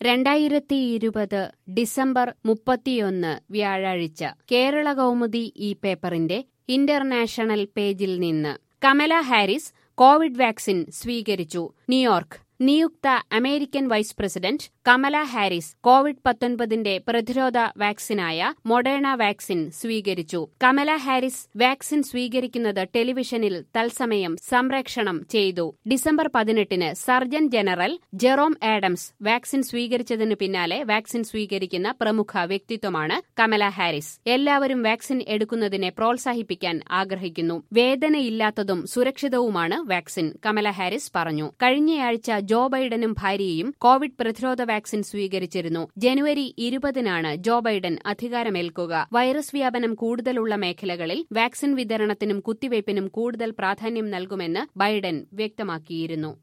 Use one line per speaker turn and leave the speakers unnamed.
രണ്ടായിരത്തി ഇരുപത് ഡിസംബർ മുപ്പത്തിയൊന്ന് വ്യാഴാഴ്ച കേരള കൗമുദി ഈ പേപ്പറിന്റെ ഇന്റർനാഷണൽ പേജിൽ നിന്ന് കമല ഹാരിസ് കോവിഡ് വാക്സിൻ സ്വീകരിച്ചു ന്യൂയോർക്ക് നിയുക്ത American vice president Kamala Harris covid പത്തൊൻപതിന്റെ പ്രതിരോധ വാക്സിനായ മൊഡേണ വാക്സിൻ സ്വീകരിച്ചു കമല ഹാരിസ് വാക്സിൻ സ്വീകരിക്കുന്നത് ടെലിവിഷനിൽ തത്സമയം സംപ്രേക്ഷണം ചെയ്തു ഡിസംബർ പതിനെട്ടിന് surgeon general Jerome Adams vaccine സ്വീകരിച്ചതിനു പിന്നാലെ വാക്സിൻ സ്വീകരിക്കുന്ന പ്രമുഖ വ്യക്തിത്വമാണ് കമല ഹാരിസ് എല്ലാവരും വാക്സിൻ എടുക്കുന്നതിനെ പ്രോത്സാഹിപ്പിക്കാൻ ആഗ്രഹിക്കുന്നു വേദനയില്ലാത്തതും സുരക്ഷിതവുമാണ് വാക്സിൻ കമല ഹാരിസ് പറഞ്ഞു കഴിഞ്ഞയാഴ്ച ജോ ബൈഡനും ഭാര്യയും കോവിഡ് പ്രതിരോധ വാക്സിൻ സ്വീകരിച്ചിരുന്നു ജനുവരി ഇരുപതിനാണ് ജോ ബൈഡൻ അധികാരമേൽക്കുക വൈറസ് വ്യാപനം കൂടുതലുള്ള മേഖലകളിൽ വാക്സിൻ വിതരണത്തിനും കുത്തിവയ്പ്പിനും കൂടുതൽ പ്രാധാന്യം നൽകുമെന്ന് ബൈഡൻ വ്യക്തമാക്കിയിരുന്നു